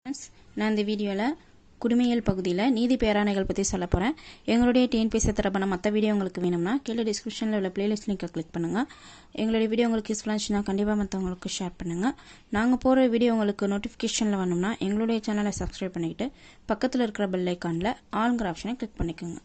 friends நான் இந்த வீடியோவில் குடிமையியல் பகுதியில் நீதி பேராணைகள் பற்றி சொல்ல போகிறேன் எங்களுடைய டிஎன்பிஎஸ்சி தரப்பான மற்ற வீடியோ உங்களுக்கு வேணும்னா கீழே டிஸ்கிரிப்ஷனில் உள்ள பிளேலிஸ்ட் லிங்கை கிளிக் பண்ணுங்கள் எங்களுடைய வீடியோ உங்களுக்கு யூஸ்ஃபுல்லாக இருந்துச்சுன்னா கண்டிப்பாக மற்றவங்களுக்கு ஷேர் பண்ணுங்கள் நாங்கள் போகிற வீடியோ உங்களுக்கு நோட்டிஃபிகேஷனில் வரணும்னா எங்களுடைய சேனலை சப்ஸ்கிரைப் பண்ணிக்கிட்டு பக்கத்தில் இருக்கிற பெல் ஐக்கானில் ஆளுங்கிற ஆப்ஷனை கிளிக் பண்ணிக்கோங்க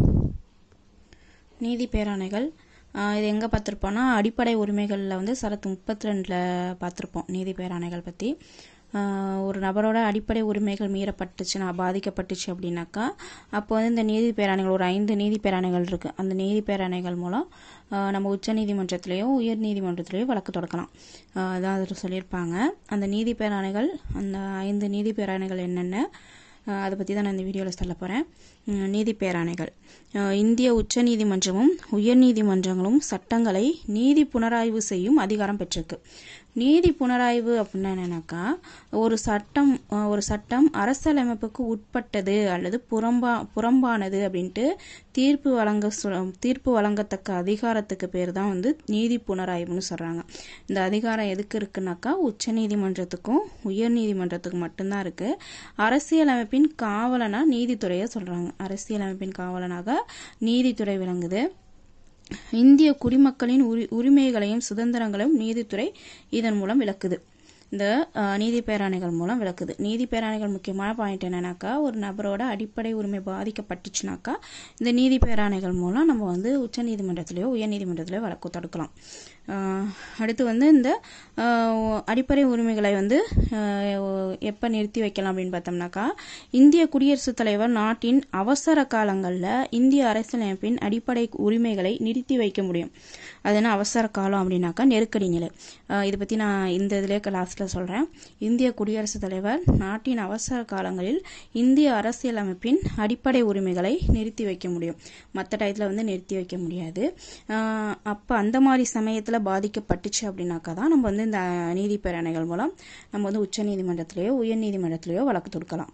நீதி பேராணைகள் ஆஹ் இது எங்கே பார்த்துருப்போம்னா அடிப்படை உரிமைகளில் வந்து சரத்து முப்பத்தி ரெண்டில் பார்த்துருப்போம் நீதி பேராணைகள் பற்றி ஆஹ் ஒரு நபரோட அடிப்படை உரிமைகள் மீறப்பட்டுச்சுன்னா பாதிக்கப்பட்டுச்சு அப்படின்னாக்கா அப்போ வந்து இந்த நீதி பேராணைகள் ஒரு ஐந்து நீதி பேராணைகள் இருக்குது அந்த நீதி பேராணைகள் மூலம் ஆஹ் நம்ம உச்ச நீதிமன்றத்திலேயோ உயர் நீதிமன்றத்திலேயோ வழக்கு தொடக்கலாம் ஆஹ் அதான் அதில் சொல்லியிருப்பாங்க அந்த நீதி பேராணைகள் அந்த ஐந்து நீதி பேராணைகள் என்னென்ன ஆஹ் அதை பற்றி தான் நான் இந்த வீடியோவில் சொல்ல போகிறேன் நீதி பேராணைகள் ஆஹ் இந்திய உச்ச நீதிமன்றமும் உயர் நீதிமன்றங்களும் சட்டங்களை நீதி புனராய்வு செய்யும் அதிகாரம் பெற்றிருக்கு நீதி புனராய்வு அப்படின்னா என்னன்னாக்கா ஒரு சட்டம் ஆஹ் ஒரு சட்டம் அரசியலமைப்புக்கு உட்பட்டது அல்லது புறம்பா புறம்பானது அப்படின்ட்டு தீர்ப்பு வழங்க சொ- தீர்ப்பு வழங்கத்தக்க அதிகாரத்துக்கு பேர் தான் வந்து நீதி புனராய்வுன்னு சொல்கிறாங்க இந்த அதிகாரம் எதுக்கு இருக்குனாக்கா உச்ச நீதிமன்றத்துக்கும் உயர் நீதிமன்றத்துக்கும் மட்டும்தான் இருக்குது அரசியலமைப்பின் காவலனா நீதித்துறையை சொல்கிறாங்க அரசியலமைப்பின் காவலனாக நீதித்துறை விளங்குது இந்திய குடிமக்களின் உரி உரிமைகளையும் சுதந்திரங்களையும் நீதித்துறை இதன் மூலம் விளக்குது இந்த அஹ், நீதி பேராணைகள் மூலம் விளக்குது நீதி பேராணைகள் முக்கியமான பாயிண்ட் என்னன்னாக்கா ஒரு நபரோட அடிப்படை உரிமை பாதிக்கப்பட்டுச்சுனாக்கா இந்த நீதி பேராணைகள் மூலம் நம்ம வந்து உச்ச நீதிமன்றத்திலேயோ உயர் நீதிமன்றத்திலேயோ வழக்கு தொடுக்கலாம் அஹ், அடுத்து வந்து இந்த அஹ், அடிப்படை உரிமைகளை வந்து எப்போ நிறுத்தி வைக்கலாம் அப்படின்னு பார்த்தோம்னாக்கா இந்திய குடியரசுத் தலைவர் நாட்டின் அவசர காலங்களில் இந்திய அரசியலமைப்பின் அடிப்படை உரிமைகளை நிறுத்தி வைக்க முடியும் அது என்ன அவசர காலம் அப்படின்னாக்கா நெருக்கடி நிலை அஹ் இதை பற்றி நான் இந்த இதிலே லாஸ்ட்டில் சொல்கிறேன் இந்திய குடியரசுத் தலைவர் நாட்டின் அவசர காலங்களில் இந்திய அரசியலமைப்பின் அடிப்படை உரிமைகளை நிறுத்தி வைக்க முடியும் மற்ற டயத்தில் வந்து நிறுத்தி வைக்க முடியாது அப்போ அந்த மாதிரி சமயத்தில் பாதிக்கப்பட்டுச்சு அப்படின்னாக்கா தான் நம்ம வந்து இந்த நீதி பேரணைகள் மூலம் நம்ம வந்து உச்ச நீதிமன்றத்திலேயோ உயர் நீதிமன்றத்திலேயோ வழக்கு தொடுக்கலாம்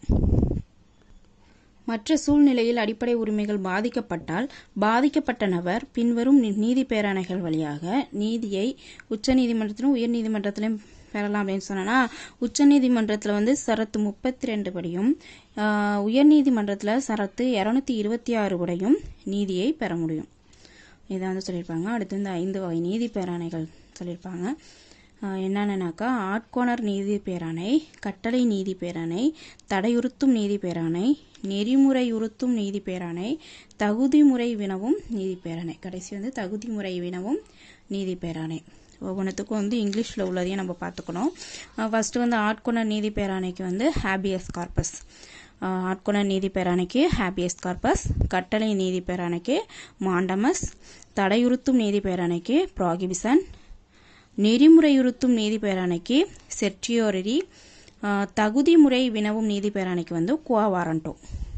மற்ற சூழ்நிலையில் அடிப்படை உரிமைகள் பாதிக்கப்பட்டால் பாதிக்கப்பட்ட நபர் பின்வரும் நீ- நீதி பேராணைகள் வழியாக நீதியை உச்ச நீதிமன்றத்திலும் உயர் நீதிமன்றத்திலும் பெறலாம் அப்படின்னு சொன்னா உச்ச நீதிமன்றத்தில் வந்து சரத்து முப்பத்தி ரெண்டு படியும் ஆஹ், உயர் நீதிமன்றத்தில் சரத்து இரநூத்தி இருபத்தி ஆறு படியும் நீதியை பெற முடியும் இதை வந்து சொல்லியிருப்பாங்க அடுத்து இந்த ஐந்து வகை நீதி பேராணைகள் சொல்லியிருப்பாங்க ஆஹ் என்னென்னனாக்கா ஆட்கோணர் நீதி பேராணை கட்டளை நீதி பேராணை தடையுறுத்தும் நீதி பேராணை நெறிமுறையுறுத்தும் நீதி பேராணை தகுதிமுறை வினவும் நீதி பேராணை கடைசி வந்து தகுதிமுறை வினவும் நீதி பேராணை ஒவ்வொன்றுத்துக்கும் வந்து இங்கிலீஷில் உள்ளதையும் நம்ம பார்த்துக்கணும் ஃபர்ஸ்ட் வந்து ஆட்கொணர் நீதி பேராணைக்கு வந்து ஹேபியஸ் கார்பஸ் ஆட்கொணர் நீதி பேராணைக்கு ஹேபியஸ் கார்பஸ் கட்டளை நீதி பேராணைக்கு மாண்டமஸ் தடையுறுத்தும் நீதி பேராணைக்கு ப்ராகிபிசன் நெறிமுறையுறுத்தும் நீதி பேராணைக்கு செர்டியோரி தகுதி முறை வினவும் நீதி பேராணைக்கு வந்து குவா வாரண்டோ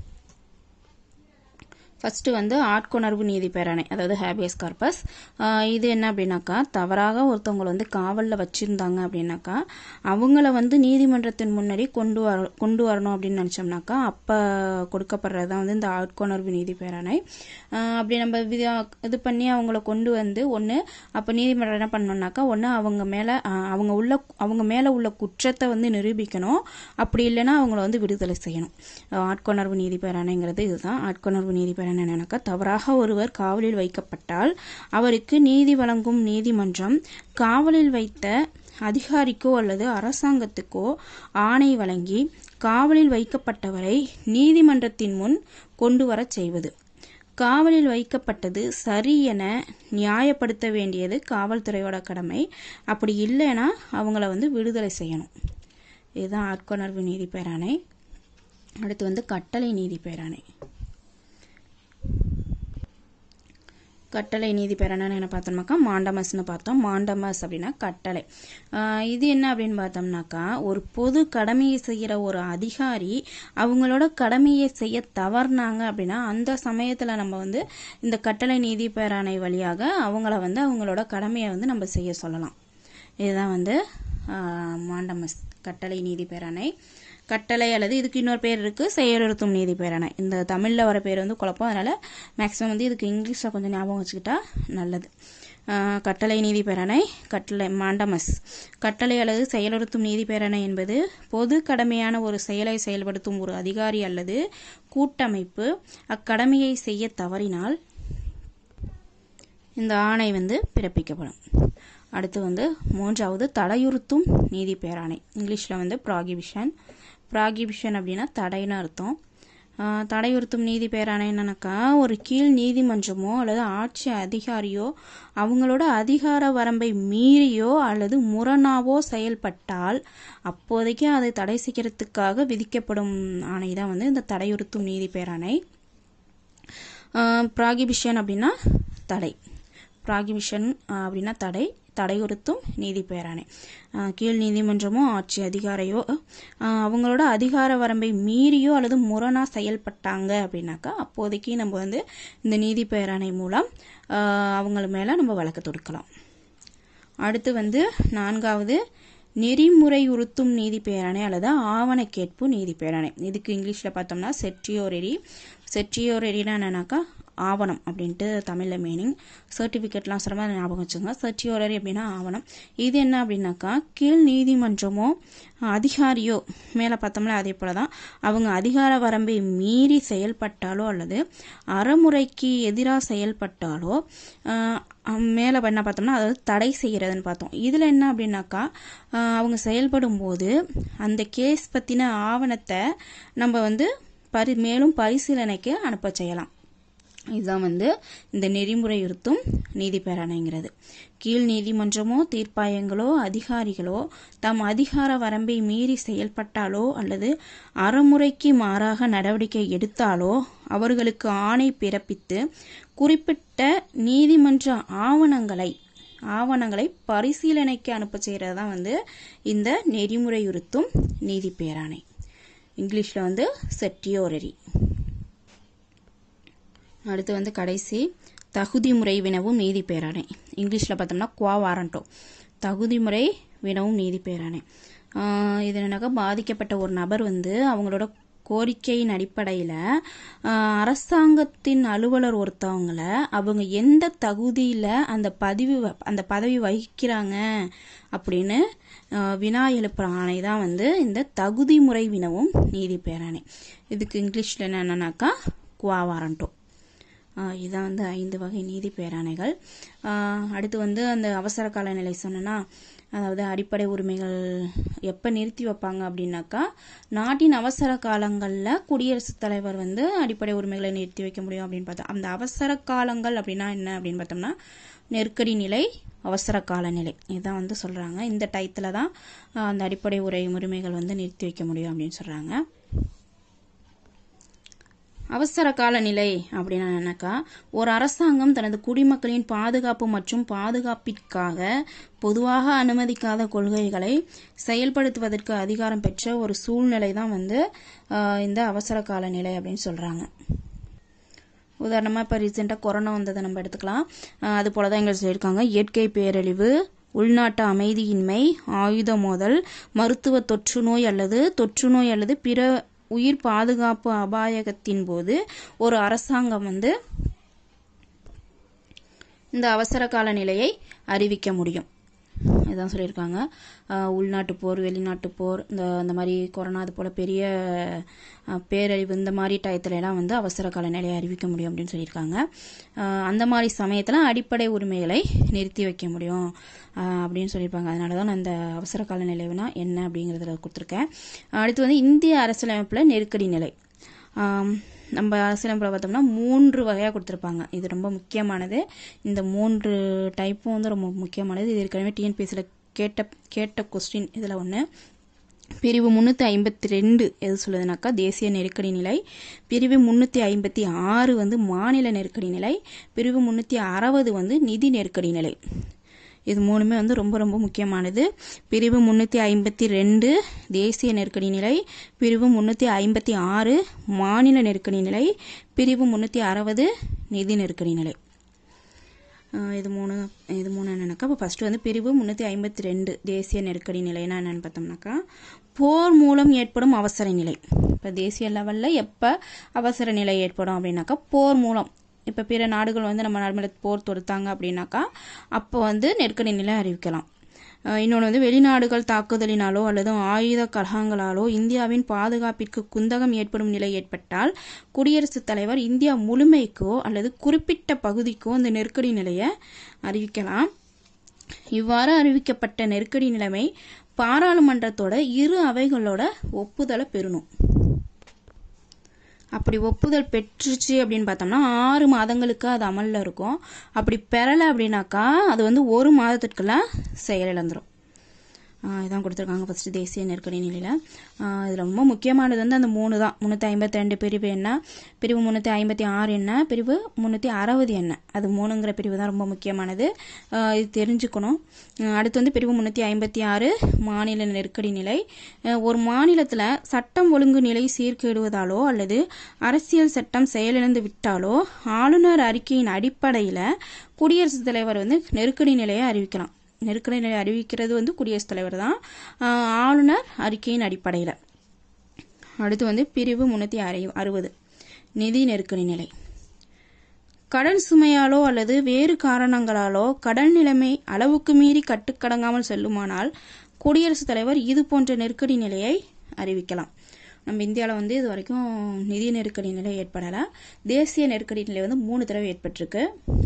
ஃபர்ஸ்ட் வந்து ஆட்கொணர்வு நீதி பேராணை அதாவது ஹேபியஸ் கார்பஸ் இது என்ன அப்படின்னாக்கா தவறாக ஒருத்தவங்களை வந்து காவலில் வச்சிருந்தாங்க அப்படின்னாக்கா அவங்கள வந்து நீதிமன்றத்தின் முன்னாடி கொண்டு வர கொண்டு வரணும் அப்படின்னு நினச்சோம்னாக்கா அப்போ கொடுக்கப்படுறது தான் வந்து இந்த ஆட்கொணர்வு நீதி பேராணை ஆஹ் அப்படி நம்ம வித- இது பண்ணி அவங்கள கொண்டு வந்து ஒன்று அப்போ நீதிமன்றம் என்ன பண்ணணும்னாக்கா ஒன்று அவங்க மேலே அவங்க உள்ள அவங்க மேலே உள்ள குற்றத்தை வந்து நிரூபிக்கணும் அப்படி இல்லைன்னா அவங்கள வந்து விடுதலை செய்யணும் ஆஹ் ஆட்கொணர்வு நீதி பேராணைங்கிறது இதுதான் ஆட்கொணர்வு நீதி பேராணை என்னன்னாக்கா தவறாக ஒருவர் காவலில் வைக்கப்பட்டால் அவருக்கு நீதி வழங்கும் நீதிமன்றம் காவலில் வைத்த அதிகாரிக்கோ அல்லது அரசாங்கத்துக்கோ ஆணை வழங்கி காவலில் வைக்கப்பட்டவரை நீதிமன்றத்தின் முன் கொண்டு வரச் செய்வது காவலில் வைக்கப்பட்டது சரி என நியாயப்படுத்த வேண்டியது காவல்துறையோட கடமை அப்படி இல்லைன்னா அவங்கள வந்து விடுதலை செய்யணும் இதுதான் ஆட்கொணர்வு நீதி பேராணை அடுத்து வந்து கட்டளை நீதி பேராணை கட்டளை நீதி பேராணைன்னு என்ன பார்த்தோம்னாக்கா மாண்டமஸ்னு பார்த்தோம் மாண்டமஸ் அப்படின்னா கட்டளை ஆஹ் இது என்ன அப்படின்னு பார்த்தோம்னாக்கா ஒரு பொது கடமையை செய்கிற ஒரு அதிகாரி அவங்களோட கடமையை செய்ய தவறுனாங்க அப்படின்னா அந்த சமயத்தில் நம்ம வந்து இந்த கட்டளை நீதி பேராணை வழியாக அவங்கள வந்து அவங்களோட கடமையை வந்து நம்ம செய்ய சொல்லலாம் இதுதான் வந்து ஆஹ் மாண்டமஸ் கட்டளை நீதி பேராணை கட்டளை அல்லது இதுக்கு இன்னொரு பேர் இருக்கு செயலுறுத்தும் நீதி பேராணை இந்த தமிழில் வர பேர் வந்து குழப்பம் அதனால மேக்ஸிமம் வந்து இதுக்கு இங்கிலீஷில் கொஞ்சம் ஞாபகம் வச்சுக்கிட்டா நல்லது ஆஹ் கட்டளை நீதி பேரணை கட்டளை மாண்டமஸ் கட்டளை அல்லது செயலுறுத்தும் நீதி பேரணை என்பது பொது கடமையான ஒரு செயலை செயல்படுத்தும் ஒரு அதிகாரி அல்லது கூட்டமைப்பு அக்கடமையை செய்ய தவறினால் இந்த ஆணை வந்து பிறப்பிக்கப்படும் அடுத்து வந்து மூன்றாவது தடையுறுத்தும் நீதி பேராணை இங்கிலீஷில் வந்து ப்ராகிபிஷன் ப்ராகிபிஷன் அப்படின்னா தடைன்னு அர்த்தம் ஆஹ் தடையுறுத்தும் நீதி பேராணை என்னன்னாக்கா ஒரு கீழ் நீதிமன்றமோ அல்லது ஆட்சி அதிகாரியோ அவங்களோட அதிகார வரம்பை மீறியோ அல்லது முரணாவோ செயல்பட்டால் அப்போதைக்கு அதை தடை செய்யறதுக்காக விதிக்கப்படும் ஆணை தான் வந்து இந்த தடையுறுத்தும் நீதி பேராணை ப்ராகிபிஷன் அப்படின்னா தடை ப்ராகிபிஷன் அப்படின்னா தடை தடையுறுத்தும் நீதி பேராணை ஆஹ் கீழ் நீதிமன்றமோ ஆட்சி அதிகாரையோ ஆஹ் அவங்களோட அதிகார வரம்பை மீறியோ அல்லது முரணா செயல்பட்டாங்க அப்படின்னாக்கா அப்போதைக்கு நம்ம வந்து இந்த நீதி பேராணை மூலம் ஆஹ் அவங்கள மேல நம்ம வழக்கு தொடுக்கலாம் அடுத்து வந்து நான்காவது நெறிமுறையுறுத்தும் நீதி பேரணை அல்லது ஆவண கேட்பு நீதி பேரணை இதுக்கு இங்கிலீஷில் பார்த்தோம்னா செட்ரியோரெரி செட்ரியோரெரினா என்னன்னாக்கா ஆவணம் அப்படின்ட்டு தமிழில் மீனிங் சர்டிஃபிகேட்லாம் சிரம ஞாபகம் வச்சுங்க செட்ரியோரரி அப்படின்னா ஆவணம் இது என்ன அப்படின்னாக்கா கீழ் நீதிமன்றமோ அதிகாரியோ மேலே பார்த்தோம்ல அதே போல தான் அவங்க அதிகார வரம்பை மீறி செயல்பட்டாலோ அல்லது அறமுறைக்கு எதிராக செயல்பட்டாலோ ஆஹ் மேலே என்ன பார்த்தோம்னா அதாவது தடை செய்கிறதுன்னு பார்த்தோம் இதில் என்ன அப்படின்னாக்கா ஆஹ் அவங்க செயல்படும் போது அந்த கேஸ் பற்றின ஆவணத்தை நம்ம வந்து பரி மேலும் பரிசீலனைக்கு அனுப்ப செய்யலாம் இதுதான் வந்து இந்த நெறிமுறையுறுத்தும் நீதி பேராணைங்கிறது கீழ் நீதிமன்றமோ தீர்ப்பாயங்களோ அதிகாரிகளோ தம் அதிகார வரம்பை மீறி செயல்பட்டாலோ அல்லது அறமுறைக்கு மாறாக நடவடிக்கை எடுத்தாலோ அவர்களுக்கு ஆணை பிறப்பித்து குறிப்பிட்ட நீதிமன்ற ஆவணங்களை ஆவணங்களை பரிசீலனைக்கு அனுப்ப செய்கிறது தான் வந்து இந்த நெறிமுறையுறுத்தும் நீதி பேராணை இங்கிலீஷில் வந்து செட்டியோரரி அடுத்து வந்து கடைசி தகுதி முறை வினவும் நீதி பேராணை இங்கிலீஷில் பார்த்தோம்னா குவா வாரண்டோ தகுதி முறை வினவும் நீதி பேராணை ஆஹ் இது என்னக்கா பாதிக்கப்பட்ட ஒரு நபர் வந்து அவங்களோட கோரிக்கையின் அடிப்படையில் அரசாங்கத்தின் அலுவலர் ஒருத்தவங்கள அவங்க எந்த தகுதியில் அந்த பதிவு வ- அந்த பதவி வகிக்கிறாங்க அப்படின்னு ஆஹ் வினா எழுப்புற ஆணை தான் வந்து இந்த தகுதி முறை வினவும் நீதி பேராணை இதுக்கு இங்கிலீஷில் என்னென்னாக்கா குவா வாரண்டோ ஆஹ் இதான் வந்து ஐந்து வகை நீதி பேராணைகள் ஆஹ் அடுத்து வந்து அந்த அவசர கால நிலை சொன்னேன்னா அதாவது அடிப்படை உரிமைகள் எப்போ நிறுத்தி வைப்பாங்க அப்படின்னாக்கா நாட்டின் அவசர காலங்களில் குடியரசுத் தலைவர் வந்து அடிப்படை உரிமைகளை நிறுத்தி வைக்க முடியும் அப்படின்னு பார்த்தா அந்த அவசர காலங்கள் அப்படின்னா என்ன அப்படின்னு பார்த்தோம்னா நெருக்கடி நிலை அவசர கால நிலை இதான் வந்து சொல்கிறாங்க இந்த டயத்தில் தான் ஆஹ் அந்த அடிப்படை உரை உரிமைகள் வந்து நிறுத்தி வைக்க முடியும் அப்படின்னு சொல்கிறாங்க அவசர கால நிலை அப்படின்னா என்னக்கா ஒரு அரசாங்கம் தனது குடிமக்களின் பாதுகாப்பு மற்றும் பாதுகாப்பிற்காக பொதுவாக அனுமதிக்காத கொள்கைகளை செயல்படுத்துவதற்கு அதிகாரம் பெற்ற ஒரு சூழ்நிலை தான் வந்து ஆஹ், இந்த அவசர கால நிலை அப்படின்னு சொல்றாங்க உதாரணமாக இப்போ ரீசெண்டாக கொரோனா வந்ததை நம்ம எடுத்துக்கலாம் ஆஹ் அது போல தான் எங்களுக்கு சொல்லியிருக்காங்க இயற்கை பேரழிவு உள்நாட்டு அமைதியின்மை ஆயுத மோதல் மருத்துவ தொற்று நோய் அல்லது தொற்று நோய் அல்லது பிற உயிர் பாதுகாப்பு அபாயகத்தின் போது ஒரு அரசாங்கம் வந்து இந்த அவசர கால நிலையை அறிவிக்க முடியும் இதான் சொல்லியிருக்காங்க ஆஹ் உள்நாட்டு போர் வெளிநாட்டு போர் இந்த இந்த மாதிரி கொரோனா அது போல் பெரிய ஆஹ் பேரழிவு இந்த மாதிரி டயத்துல எல்லாம் வந்து அவசர கால நிலையை அறிவிக்க முடியும் அப்படின்னு சொல்லியிருக்காங்க ஆஹ் அந்த மாதிரி சமயத்தில் அடிப்படை உரிமைகளை நிறுத்தி வைக்க முடியும் ஆஹ் அப்படின்னு சொல்லியிருப்பாங்க அதனால தான் நான் இந்த அவசர கால நிலைவுனா என்ன அப்படிங்கிறத கொடுத்துருக்கேன் அடுத்து வந்து இந்திய அரசியலமைப்பில் நெருக்கடி நிலை ஆம், நம்ம அரசியலமைப்பில் பார்த்தோம்னா மூன்று வகையாக கொடுத்துருப்பாங்க இது ரொம்ப முக்கியமானது இந்த மூன்று டைப்பும் வந்து ரொம்ப முக்கியமானது இது ஏற்கனவே டிஎன்பிஎஸ்சியில் கேட்ட கேட்ட கொஸ்டின் இதில் ஒன்று பிரிவு முந்நூற்றி ஐம்பத்தி ரெண்டு எது சொல்லுதுனாக்கா தேசிய நெருக்கடி நிலை பிரிவு முந்நூற்றி ஐம்பத்தி ஆறு வந்து மாநில நெருக்கடி நிலை பிரிவு முந்நூற்றி அறுபது வந்து நிதி நெருக்கடி நிலை இது மூணுமே வந்து ரொம்ப ரொம்ப முக்கியமானது பிரிவு முந்நூற்றி ஐம்பத்தி ரெண்டு தேசிய நெருக்கடி நிலை பிரிவு முந்நூற்றி ஐம்பத்தி ஆறு மாநில நெருக்கடி நிலை பிரிவு முந்நூற்றி அறுபது நிதி நெருக்கடி நிலை ஆஹ் இது மூணு இது மூணு என்னன்னாக்கா இப்போ ஃபஸ்ட்டு வந்து பிரிவு முந்நூற்றி ஐம்பத்தி ரெண்டு தேசிய நெருக்கடி நிலைனா என்னென்னு பார்த்தோம்னாக்கா போர் மூலம் ஏற்படும் அவசர நிலை இப்போ தேசிய லெவலில் எப்போ அவசர நிலை ஏற்படும் அப்படின்னாக்கா போர் மூலம் இப்போ பிற நாடுகள் வந்து நம்ம நாடு மேலே போர் தொடுத்தாங்க அப்படின்னாக்கா அப்போ வந்து நெருக்கடி நிலை அறிவிக்கலாம் இன்னொன்று வந்து வெளிநாடுகள் தாக்குதலினாலோ அல்லது ஆயுத கலகங்களாலோ இந்தியாவின் பாதுகாப்பிற்கு குந்தகம் ஏற்படும் நிலை ஏற்பட்டால் குடியரசுத் தலைவர் இந்தியா முழுமைக்கோ அல்லது குறிப்பிட்ட பகுதிக்கோ அந்த நெருக்கடி நிலையை அறிவிக்கலாம் இவ்வாறு அறிவிக்கப்பட்ட நெருக்கடி நிலைமை பாராளுமன்றத்தோட இரு அவைகளோட ஒப்புதலை பெறணும் அப்படி ஒப்புதல் பெற்றுச்சு அப்படின்னு பார்த்தோம்னா ஆறு மாதங்களுக்கு அது அமலில் இருக்கும் அப்படி பெறலை அப்படின்னாக்கா அது வந்து ஒரு மாதத்திற்குள்ள செயலிழந்துடும் இதான் கொடுத்துருக்காங்க ஃபஸ்ட்டு தேசிய நெருக்கடி நிலையில் இதில் ரொம்ப முக்கியமானது வந்து அந்த மூணு தான் முந்நூற்றி ஐம்பத்தி ரெண்டு பிரிவு என்ன பிரிவு முந்நூற்றி ஐம்பத்தி ஆறு என்ன பிரிவு முந்நூற்றி அறுபது என்ன அது மூணுங்கிற பிரிவு தான் ரொம்ப முக்கியமானது இது தெரிஞ்சுக்கணும் அடுத்து வந்து பிரிவு முந்நூற்றி ஐம்பத்தி ஆறு மாநில நெருக்கடி நிலை ஒரு மாநிலத்தில் சட்டம் ஒழுங்கு நிலை சீர்கேடுவதாலோ அல்லது அரசியல் சட்டம் செயலிழந்து விட்டாலோ ஆளுநர் அறிக்கையின் அடிப்படையில் குடியரசுத் தலைவர் வந்து நெருக்கடி நிலையை அறிவிக்கலாம் நெருக்கடி நிலை அறிவிக்கிறது வந்து குடியரசுத் தலைவர் தான் ஆளுநர் அறிக்கையின் அடிப்படையில் அடுத்து வந்து பிரிவு முன்னூற்றி அறை அறுபது நிதி நெருக்கடி நிலை கடன் சுமையாலோ அல்லது வேறு காரணங்களாலோ கடன் நிலைமை அளவுக்கு மீறி கட்டுக்கடங்காமல் செல்லுமானால் குடியரசுத் தலைவர் இது போன்ற நெருக்கடி நிலையை அறிவிக்கலாம் நம்ம இந்தியாவில் வந்து இது வரைக்கும் நிதி நெருக்கடி நிலை ஏற்படலை தேசிய நெருக்கடி நிலை வந்து மூணு தடவை ஏற்பட்டிருக்கு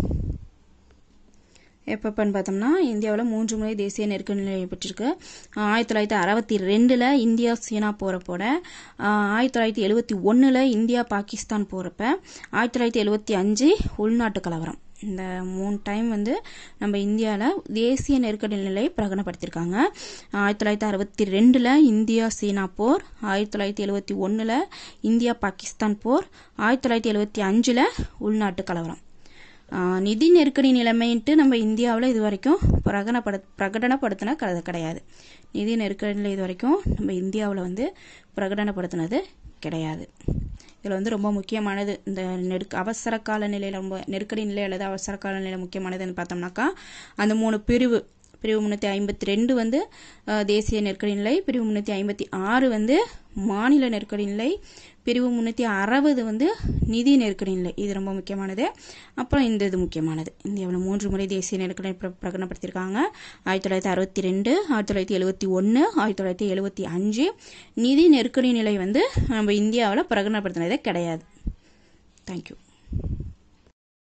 எப்பப்பன்னு பார்த்தோம்னா இந்தியாவில் மூன்று முறை தேசிய நெருக்கடி நிலை ஏற்பட்டிருக்கு ஆயிரத்தி தொள்ளாயிரத்தி அறுபத்தி ரெண்டில் இந்தியா சீனா போகிறப்போட ஆயிரத்தி தொள்ளாயிரத்தி எழுபத்தி ஒன்றில் இந்தியா பாகிஸ்தான் போகிறப்ப ஆயிரத்தி தொள்ளாயிரத்தி எழுபத்தி அஞ்சு உள்நாட்டு கலவரம் இந்த மூணு டைம் வந்து நம்ம இந்தியாவில் தேசிய நெருக்கடி நிலை பிரகடனப்படுத்தியிருக்காங்க ஆயிரத்தி தொள்ளாயிரத்தி அறுபத்தி ரெண்டில் இந்தியா சீனா போர் ஆயிரத்தி தொள்ளாயிரத்தி எழுபத்தி ஒன்றில் இந்தியா பாகிஸ்தான் போர் ஆயிரத்தி தொள்ளாயிரத்தி எழுபத்தி அஞ்சில் உள்நாட்டு கலவரம் நிதி நெருக்கடி நிலைமைன்ட்டு நம்ம இந்தியாவில் இது வரைக்கும் பிரகடனப்பட பிரகடனப்படுத்தின கதை கிடையாது நிதி நெருக்கடி நிலை இது வரைக்கும் நம்ம இந்தியாவில் வந்து பிரகடனப்படுத்தினது கிடையாது இதில் வந்து ரொம்ப முக்கியமானது இந்த நெருக்க அவசர கால நிலையில் ரொம்ப நெருக்கடி நிலை அல்லது அவசர கால நிலை முக்கியமானதுன்னு பார்த்தோம்னாக்கா அந்த மூணு பிரிவு பிரிவு முந்நூற்றி ஐம்பத்தி ரெண்டு வந்து தேசிய நெருக்கடி நிலை பிரிவு முந்நூற்றி ஐம்பத்தி ஆறு வந்து மாநில நெருக்கடி நிலை பிரிவு முந்நூற்றி அறுபது வந்து நிதி நெருக்கடி நிலை இது ரொம்ப முக்கியமானது அப்புறம் இந்த இது முக்கியமானது இந்தியாவில் மூன்று முறை தேசிய நெருக்கடி பிரகடனப்படுத்தியிருக்காங்க ஆயிரத்தி தொள்ளாயிரத்தி அறுபத்தி ரெண்டு ஆயிரத்தி தொள்ளாயிரத்தி எழுபத்தி ஒன்று ஆயிரத்தி தொள்ளாயிரத்தி எழுபத்தி அஞ்சு நிதி நெருக்கடி நிலை வந்து நம்ம இந்தியாவில் பிரகடனப்படுத்தினதே கிடையாது தேங்க்யூ